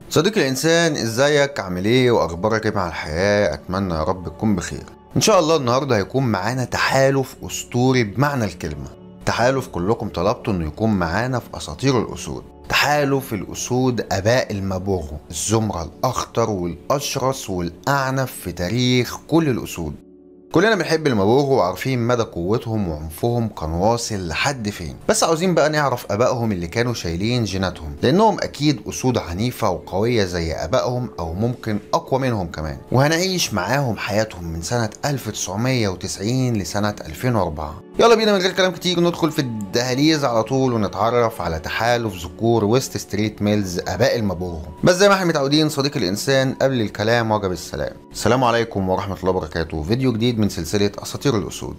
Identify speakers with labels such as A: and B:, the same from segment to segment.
A: صديقي الإنسان إزيك عامل إيه وأخبارك إيه مع الحياة أتمنى يا رب تكون بخير إن شاء الله النهاردة هيكون معانا تحالف أسطوري بمعنى الكلمة تحالف كلكم طلبتوا إنه يكون معانا في أساطير الأسود تحالف الأسود آباء المبوغو الزمرة الأخطر والأشرس والأعنف في تاريخ كل الأسود كلنا بنحب المبوغو وعارفين مدى قوتهم وعنفهم كان واصل لحد فين بس عاوزين بقى نعرف ابائهم اللي كانوا شايلين جيناتهم لانهم اكيد اسود عنيفه وقويه زي ابائهم او ممكن اقوى منهم كمان وهنعيش معاهم حياتهم من سنه 1990 لسنه 2004 يلا بينا من غير كلام كتير ندخل في الدهاليز على طول ونتعرف على تحالف ذكور ويست ستريت ميلز اباء المبوغو بس زي ما احنا متعودين صديق الانسان قبل الكلام وجب السلام السلام عليكم ورحمه الله وبركاته فيديو جديد من سلسله اساطير الاسود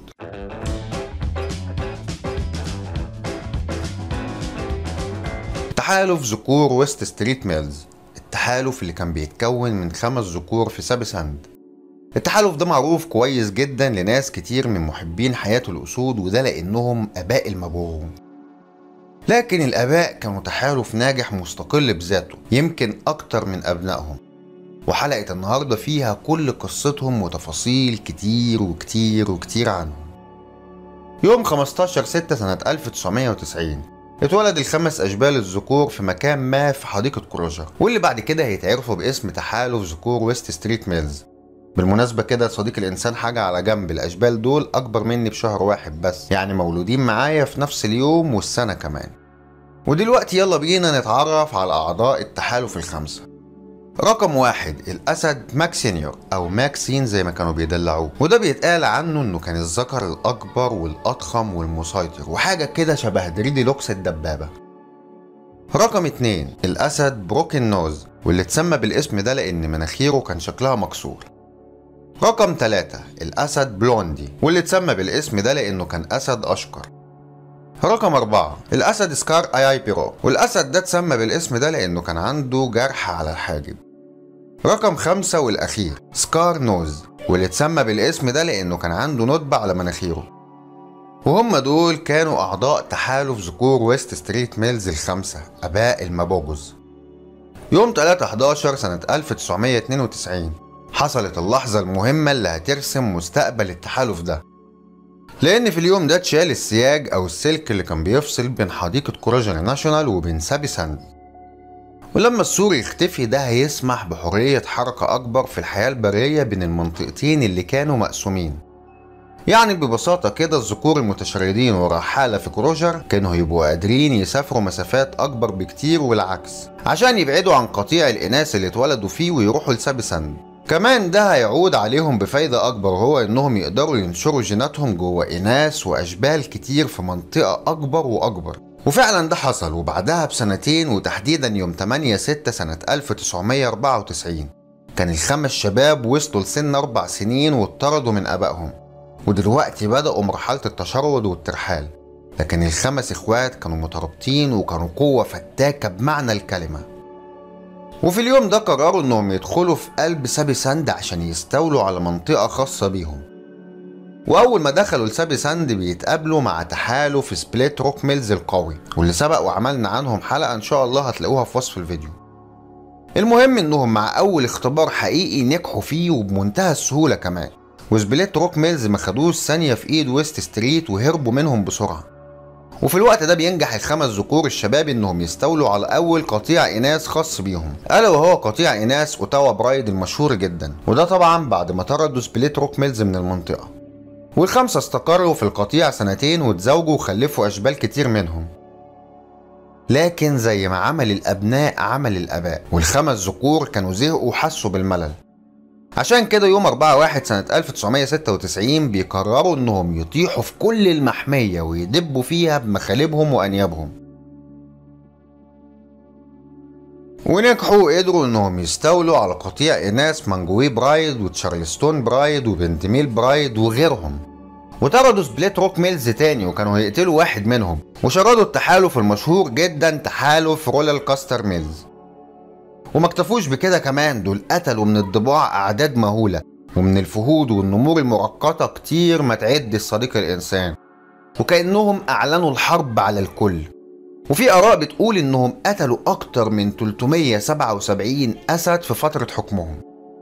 A: تحالف ذكور ويست ستريت ميلز التحالف اللي كان بيتكون من خمس ذكور في سابساند التحالف ده معروف كويس جدا لناس كتير من محبين حياة الأسود وده لأنهم آباء المبوغ لكن الآباء كانوا تحالف ناجح مستقل بذاته يمكن أكتر من أبنائهم وحلقة النهاردة فيها كل قصتهم وتفاصيل كتير وكتير وكتير عنهم يوم 15 6 سنة 1990 اتولد الخمس أشبال الذكور في مكان ما في حديقة كروجر واللي بعد كده هيتعرفوا باسم تحالف ذكور ويست ستريت ميلز بالمناسبة كده صديق الإنسان حاجة على جنب الأشبال دول أكبر مني بشهر واحد بس يعني مولودين معايا في نفس اليوم والسنة كمان ودلوقتي يلا بينا نتعرف على أعضاء التحالف الخمسة رقم واحد الأسد ماكسينيور أو ماكسين زي ما كانوا بيدلعوه وده بيتقال عنه إنه كان الذكر الأكبر والأضخم والمسيطر وحاجة كده شبه دريدي لوكس الدبابة رقم اتنين الأسد بروكن نوز واللي اتسمى بالاسم ده لأن مناخيره كان شكلها مكسور رقم 3 الأسد بلوندي واللي اتسمى بالاسم ده لأنه كان أسد أشقر رقم 4 الأسد سكار اي اي بيرو والأسد ده اتسمى بالاسم ده لأنه كان عنده جرح على الحاجب رقم 5 والأخير سكار نوز واللي اتسمى بالاسم ده لأنه كان عنده ندبة على مناخيره وهم دول كانوا أعضاء تحالف ذكور ويست ستريت ميلز الخمسة أباء المبوجز يوم 3 11 سنة 1992 حصلت اللحظة المهمة اللي هترسم مستقبل التحالف ده لأن في اليوم ده اتشال السياج أو السلك اللي كان بيفصل بين حديقة كوراجر ناشونال وبين سابي ساند ولما السور يختفي ده هيسمح بحرية حركة أكبر في الحياة البرية بين المنطقتين اللي كانوا مقسومين يعني ببساطة كده الذكور المتشردين والرحالة في كروجر كانوا هيبقوا قادرين يسافروا مسافات أكبر بكتير والعكس عشان يبعدوا عن قطيع الإناث اللي اتولدوا فيه ويروحوا لسابي ساند كمان ده هيعود عليهم بفايدة أكبر وهو إنهم يقدروا ينشروا جيناتهم جوه إناث وأشبال كتير في منطقة أكبر وأكبر وفعلا ده حصل وبعدها بسنتين وتحديدا يوم 8 6 سنة 1994 كان الخمس شباب وصلوا لسن أربع سنين واتطردوا من آبائهم ودلوقتي بدأوا مرحلة التشرد والترحال لكن الخمس إخوات كانوا مترابطين وكانوا قوة فتاكة بمعنى الكلمة وفي اليوم ده قرروا انهم يدخلوا في قلب سابي ساند عشان يستولوا على منطقة خاصة بيهم وأول ما دخلوا لسابي ساند بيتقابلوا مع تحالف سبليت روك ميلز القوي واللي سبق وعملنا عنهم حلقة إن شاء الله هتلاقوها في وصف الفيديو المهم إنهم مع أول اختبار حقيقي نجحوا فيه وبمنتهى السهولة كمان وسبليت روك ميلز ما خدوش ثانية في إيد ويست ستريت وهربوا منهم بسرعة وفي الوقت ده بينجح الخمس ذكور الشباب انهم يستولوا على اول قطيع اناث خاص بيهم الا وهو قطيع اناث اوتاوا برايد المشهور جدا وده طبعا بعد ما طردوا سبليت روك ميلز من المنطقه والخمسه استقروا في القطيع سنتين واتزوجوا وخلفوا اشبال كتير منهم لكن زي ما عمل الابناء عمل الاباء والخمس ذكور كانوا زهقوا وحسوا بالملل عشان كده يوم 4 1 سنة 1996 بيقرروا انهم يطيحوا في كل المحمية ويدبوا فيها بمخالبهم وانيابهم ونجحوا وقدروا انهم يستولوا على قطيع اناث مانجوي برايد وتشارلستون برايد وبنتميل برايد وغيرهم وطردوا سبليت روك ميلز تاني وكانوا هيقتلوا واحد منهم وشردوا التحالف المشهور جدا تحالف رولال كاستر ميلز وما اكتفوش بكده كمان دول قتلوا من الضباع أعداد مهولة ومن الفهود والنمور المؤقتة كتير ما تعد الصديق الإنسان وكأنهم أعلنوا الحرب على الكل وفي آراء بتقول إنهم قتلوا أكتر من 377 أسد في فترة حكمهم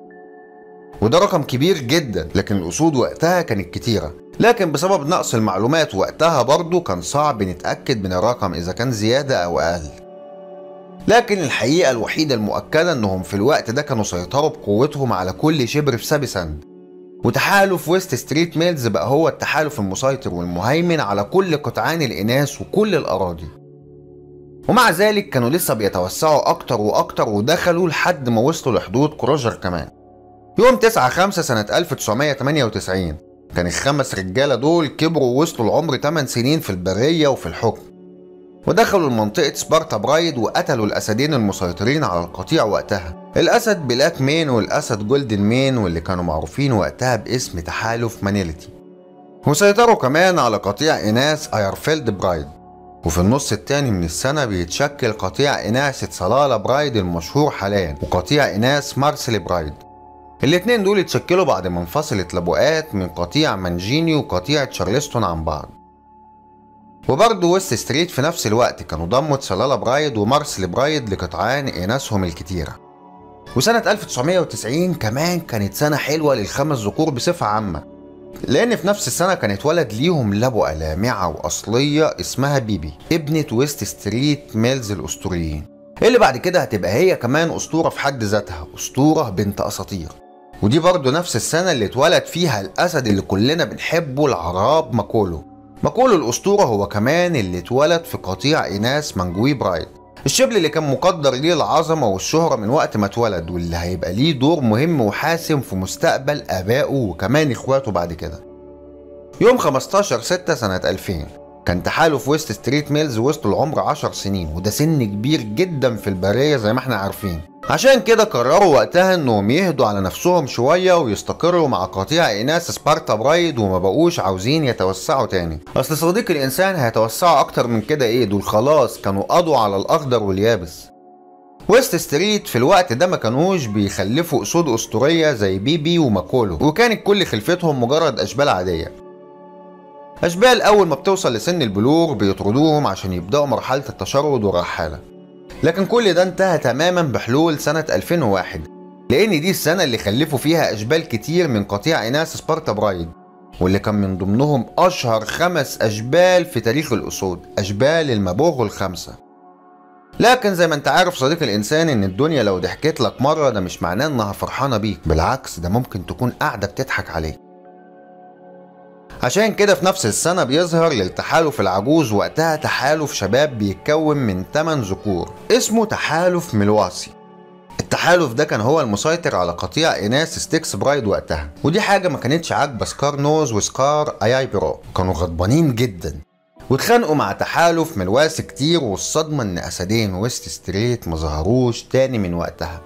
A: وده رقم كبير جدا لكن الأسود وقتها كانت كتيرة لكن بسبب نقص المعلومات وقتها برضه كان صعب نتأكد من الرقم إذا كان زيادة أو أقل لكن الحقيقة الوحيدة المؤكدة إنهم في الوقت ده كانوا سيطروا بقوتهم على كل شبر في سابيساند وتحالف ويست ستريت ميلز بقى هو التحالف المسيطر والمهيمن على كل قطعان الإناث وكل الأراضي ومع ذلك كانوا لسه بيتوسعوا أكتر وأكتر ودخلوا لحد ما وصلوا لحدود كروجر كمان يوم 9 5 سنة 1998 كان الخمس رجالة دول كبروا ووصلوا لعمر 8 سنين في البرية وفي الحكم ودخلوا لمنطقة سبارتا برايد وقتلوا الأسدين المسيطرين على القطيع وقتها الأسد بلاك مين والأسد جولدن مين واللي كانوا معروفين وقتها باسم تحالف مانيلتي وسيطروا كمان على قطيع إناث أيرفيلد برايد وفي النص التاني من السنة بيتشكل قطيع إناث صلالة برايد المشهور حاليا وقطيع إناث مارسل برايد الاتنين دول اتشكلوا بعد ما انفصلت لبؤات من قطيع مانجيني وقطيع تشارلستون عن بعض وبرضه ويست ستريت في نفس الوقت كانوا ضموا تسلالا برايد ومارسل برايد لقطعان إناثهم الكتيرة وسنة 1990 كمان كانت سنة حلوة للخمس ذكور بصفة عامة لأن في نفس السنة كان اتولد ليهم لبؤة لامعة وأصلية اسمها بيبي ابنة ويست ستريت ميلز الأسطوريين اللي بعد كده هتبقى هي كمان أسطورة في حد ذاتها أسطورة بنت أساطير ودي برضه نفس السنة اللي اتولد فيها الأسد اللي كلنا بنحبه العراب ماكولو ماكولو الأسطورة هو كمان اللي اتولد في قطيع إناث مانجوي برايد الشبل اللي كان مقدر ليه العظمة والشهرة من وقت ما اتولد واللي هيبقى ليه دور مهم وحاسم في مستقبل آبائه وكمان إخواته بعد كده يوم 15 6 سنة 2000 كان تحالف ويست ستريت ميلز وصلوا لعمر 10 سنين وده سن كبير جدا في البرية زي ما احنا عارفين عشان كده قرروا وقتها انهم يهدوا على نفسهم شوية ويستقروا مع قطيع اناث سبارتا برايد وما بقوش عاوزين يتوسعوا تاني اصل صديق الانسان هيتوسعوا اكتر من كده ايه دول خلاص كانوا قضوا على الاخضر واليابس ويست ستريت في الوقت ده ما كانوش بيخلفوا اسود اسطوريه زي بيبي وماكولو وكانت كل خلفتهم مجرد اشبال عاديه اشبال اول ما بتوصل لسن البلوغ بيطردوهم عشان يبداوا مرحله التشرد والرحاله لكن كل ده انتهى تماما بحلول سنه 2001 لان دي السنه اللي خلفوا فيها اشبال كتير من قطيع اناث سبارتا برايد واللي كان من ضمنهم اشهر خمس اشبال في تاريخ الاسود اشبال المبوغ الخمسه لكن زي ما انت عارف صديق الانسان ان الدنيا لو ضحكت لك مره ده مش معناه انها فرحانه بيك بالعكس ده ممكن تكون قاعده بتضحك عليك عشان كده في نفس السنة بيظهر للتحالف العجوز وقتها تحالف شباب بيتكون من 8 ذكور اسمه تحالف ملواسي التحالف ده كان هو المسيطر على قطيع إناث ستيكس برايد وقتها ودي حاجة ما كانتش عاجبة سكار نوز وسكار أياي برو كانوا غضبانين جدا واتخانقوا مع تحالف ملواسي كتير والصدمة إن أسدين ويست ستريت ما ظهروش تاني من وقتها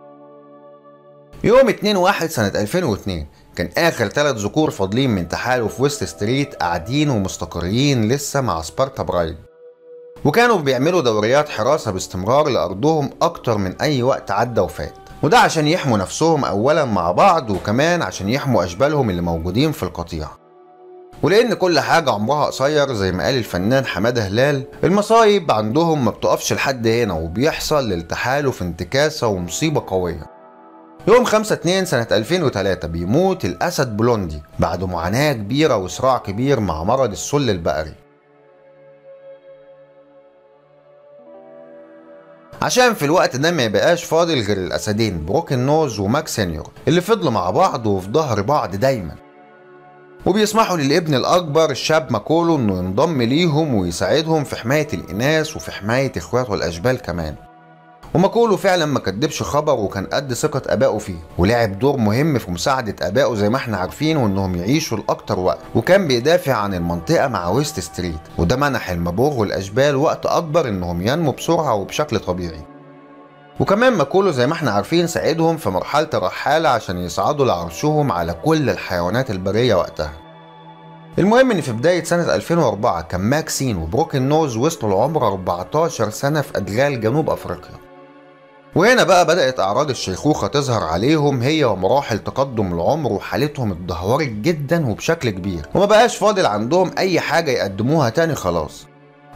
A: يوم 2 1 سنة 2002 كان آخر ثلاث ذكور فاضلين من تحالف ويست ستريت قاعدين ومستقرين لسه مع سبارتا برايد وكانوا بيعملوا دوريات حراسة باستمرار لأرضهم أكتر من أي وقت عدى وفات وده عشان يحموا نفسهم أولا مع بعض وكمان عشان يحموا أشبالهم اللي موجودين في القطيع ولأن كل حاجة عمرها قصير زي ما قال الفنان حمادة هلال المصايب عندهم ما بتقفش لحد هنا وبيحصل للتحالف انتكاسة ومصيبة قوية يوم 5 2 سنة 2003 بيموت الأسد بلوندي بعد معاناة كبيرة وصراع كبير مع مرض السل البقري عشان في الوقت ده ما يبقاش فاضل غير الأسدين بروكن نوز وماك سينيور اللي فضلوا مع بعض وفي ظهر بعض دايما وبيسمحوا للابن الأكبر الشاب ماكولو إنه ينضم ليهم ويساعدهم في حماية الإناث وفي حماية إخواته الأشبال كمان وماكولو فعلا ما كدبش خبر وكان قد ثقة آبائه فيه ولعب دور مهم في مساعدة آبائه زي ما احنا عارفين وإنهم يعيشوا لأكتر وقت وكان بيدافع عن المنطقة مع ويست ستريت وده منح المبوغ والأشبال وقت أكبر إنهم ينموا بسرعة وبشكل طبيعي وكمان ماكولو زي ما احنا عارفين ساعدهم في مرحلة الرحالة عشان يصعدوا لعرشهم على كل الحيوانات البرية وقتها المهم ان في بداية سنة 2004 كان ماكسين وبروكن نوز وصلوا لعمر 14 سنة في أدغال جنوب أفريقيا وهنا بقى بدأت أعراض الشيخوخة تظهر عليهم هي ومراحل تقدم العمر وحالتهم اتدهورت جدا وبشكل كبير وما بقاش فاضل عندهم أي حاجة يقدموها تاني خلاص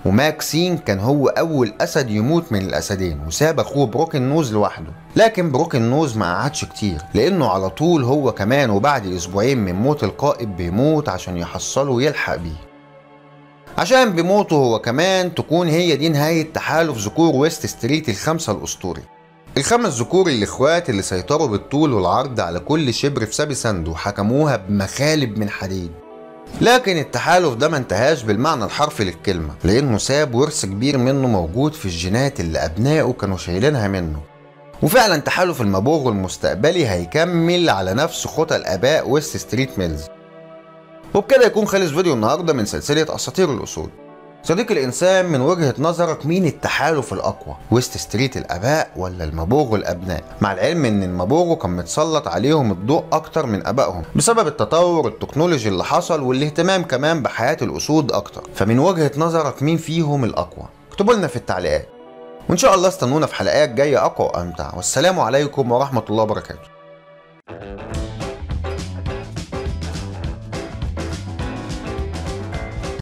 A: وماكسين كان هو أول أسد يموت من الأسدين وساب أخوه بروكن نوز لوحده لكن بروكن نوز ما قعدش كتير لأنه على طول هو كمان وبعد أسبوعين من موت القائد بيموت عشان يحصله ويلحق بيه عشان بموته هو كمان تكون هي دي نهاية تحالف ذكور ويست ستريت الخمسة الأسطوري الخمس ذكور الإخوات اللي سيطروا بالطول والعرض على كل شبر في سابي ساند وحكموها بمخالب من حديد لكن التحالف ده ما انتهاش بالمعنى الحرفي للكلمة لأنه ساب ورث كبير منه موجود في الجينات اللي أبنائه كانوا شايلينها منه وفعلا تحالف المبوغ المستقبلي هيكمل على نفس خطى الآباء ويست ستريت ميلز وبكده يكون خلص فيديو النهارده من سلسلة أساطير الأصول صديق الإنسان من وجهة نظرك مين التحالف الأقوى؟ ويست ستريت الآباء ولا المبوغ الأبناء؟ مع العلم إن المبوغ كان متسلط عليهم الضوء أكتر من آبائهم بسبب التطور التكنولوجي اللي حصل والاهتمام كمان بحياة الأسود أكتر، فمن وجهة نظرك مين فيهم الأقوى؟ اكتبوا لنا في التعليقات. وإن شاء الله استنونا في حلقات جاية أقوى وأمتع، والسلام عليكم ورحمة الله وبركاته.